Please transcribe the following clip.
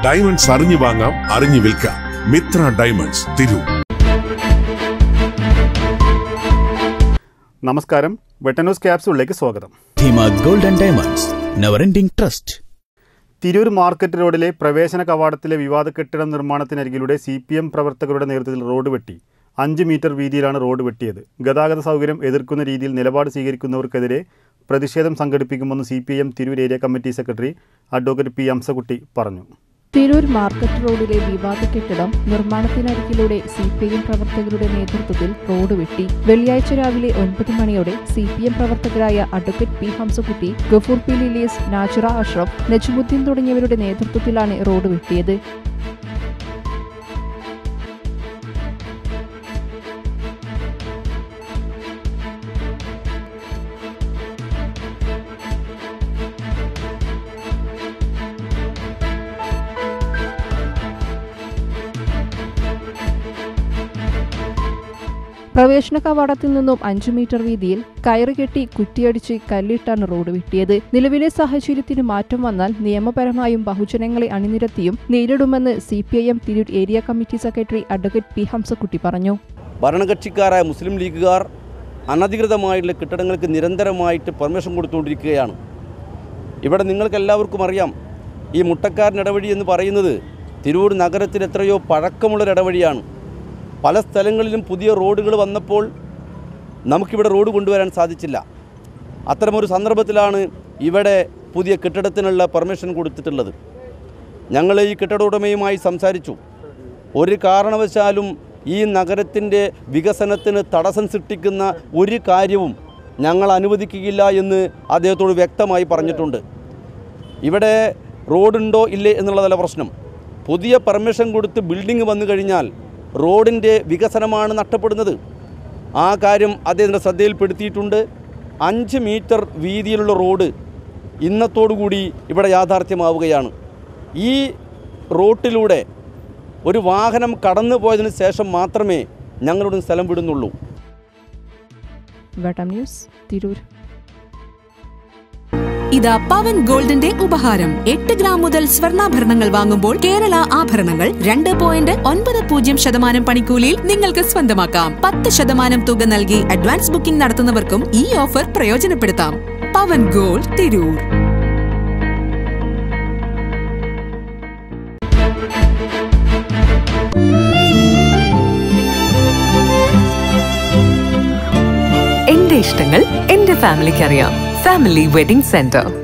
diamonds അറിഞ്ഞു വാങ്ങാം അറിഞ്ഞു വിൽക്കാം മിത്ര ഡയമണ്ട്സ് തിരൂർ നമസ്കാരം വെട്ടന്യൂസ് ക്യാപ്സുകളിലേക്ക് സ്വാഗതം Dheema gold and diamonds never ending trust Tirur market റോഡിലെ പ്രവേശന കവാടത്തിലെ വിവാദ കെട്ടിടം നിർമ്മാണത്തിനരികിലൂടെ സി പി എം പ്രവർത്തകരുടെ നേതൃത്വത്തിൽ റോഡ് വെട്ടി അഞ്ച് മീറ്റർ വീതിയിലാണ് റോഡ് വെട്ടിയത് ഗതാഗത സൗകര്യം എതിർക്കുന്ന രീതിയിൽ നിലപാട് സ്വീകരിക്കുന്നവർക്കെതിരെ പ്രതിഷേധം സംഘടിപ്പിക്കുമെന്ന് C P M Tirur area committee secretary advocate P Hamsakutty പറഞ്ഞു തിരൂർ മാർക്കറ്റ് റോഡിലെ വിവാദ കെട്ടിടം നിർമ്മാണത്തിനരികിലൂടെ സി പി എം പ്രവർത്തകരുടെ നേതൃത്വത്തിൽ റോഡ് വെട്ടി വെള്ളിയാഴ്ച രാവിലെ ഒൻപത് മണിയോടെ സി പി എം പ്രവർത്തകരായ advocate P Hamsakutty Gafoor P ലിലീസ് നാച്ചുറ അഷ്റഫ് നജുമുദ്ദീൻ തുടങ്ങിയവരുടെ നേതൃത്വത്തിലാണ് റോഡ് വെട്ടിയത് പ്രവേശന കവാടത്തിൽ നിന്നും അഞ്ചു മീറ്റർ വീതിയിൽ കയറ് കെട്ടി കുറ്റിയടിച്ച് കല്ലിട്ടാണ് റോഡ് വെട്ടിയത് നിലവിലെ സാഹചര്യത്തിന് മാറ്റം വന്നാൽ നിയമപരമായും ബഹുജനങ്ങളെ അണിനിരത്തിയും നേരിടുമെന്ന് C P I M Tirur area committee secretary advocate P Hamsakutty പറഞ്ഞു ഭരണകക്ഷിക്കാരായ മുസ്ലിം ലീഗുകാർ അനധികൃതമായിട്ടുള്ള കെട്ടിടങ്ങൾക്ക് നിരന്തരമായിട്ട് പെർമിഷൻ കൊടുത്തുകൊണ്ടിരിക്കുകയാണ് ഇവിടെ നിങ്ങൾക്ക് എല്ലാവർക്കും അറിയാം ഈ മുട്ടക്കാരൻ ഇടവഴി എന്ന് പറയുന്നത് തിരൂർ നഗരത്തിൽ എത്രയോ പഴക്കമുള്ളൊരു ഇടവഴിയാണ് പല സ്ഥലങ്ങളിലും പുതിയ റോഡുകൾ വന്നപ്പോൾ നമുക്കിവിടെ റോഡ് കൊണ്ടുവരാൻ സാധിച്ചില്ല അത്തരമൊരു സന്ദർഭത്തിലാണ് ഇവിടെ പുതിയ കെട്ടിടത്തിനുള്ള പെർമിഷൻ കൊടുത്തിട്ടുള്ളത് ഞങ്ങൾ ഈ കെട്ടിട ഉടമയുമായി സംസാരിച്ചു ഒരു കാരണവശാലും ഈ നഗരത്തിൻ്റെ വികസനത്തിന് തടസ്സം സൃഷ്ടിക്കുന്ന ഒരു കാര്യവും ഞങ്ങൾ അനുവദിക്കുകയില്ല എന്ന് അദ്ദേഹത്തോട് വ്യക്തമായി പറഞ്ഞിട്ടുണ്ട് ഇവിടെ റോഡുണ്ടോ ഇല്ലേ എന്നുള്ളതല്ല പ്രശ്നം പുതിയ പെർമിഷൻ കൊടുത്ത് ബിൽഡിംഗ് വന്നു കഴിഞ്ഞാൽ റോഡിൻ്റെ വികസനമാണ് നഷ്ടപ്പെടുന്നത് ആ കാര്യം അദ്ദേഹത്തിൻ്റെ ശ്രദ്ധയിൽപ്പെടുത്തിയിട്ടുണ്ട് അഞ്ച് മീറ്റർ വീതിയിലുള്ള റോഡ് ഇന്നത്തോടുകൂടി ഇവിടെ യാഥാർത്ഥ്യമാവുകയാണ് ഈ റോട്ടിലൂടെ ഒരു വാഹനം കടന്നു പോയതിന് ശേഷം മാത്രമേ ഞങ്ങളുടെ സ്ഥലം വിടുന്നുള്ളൂ വെട്ടം ന്യൂസ് തിരൂർ ഇതാ പവൻ ഗോൾഡിന്റെ ഉപഹാരം എട്ട് ഗ്രാം മുതൽ സ്വർണ്ണാഭരണങ്ങൾ വാങ്ങുമ്പോൾ കേരള ആഭരണങ്ങൾ രണ്ട് പോയിന്റ് ഒൻപത് പൂജ്യം ശതമാനം പണിക്കൂലിയിൽ നിങ്ങൾക്ക് സ്വന്തമാക്കാം പത്ത് ശതമാനം തുക നൽകി അഡ്വാൻസ് ബുക്കിംഗ് നടത്തുന്നവർക്കും ഈ ഓഫർ പ്രയോജനപ്പെടുത്താം പവൻ ഗോൾഡ് തിരൂർ എന്റെ ഇഷ്ടങ്ങൾ എന്റെ ഫാമിലിക്ക് അറിയാം ഫാമിലി വെഡിംഗ് സെന്റർ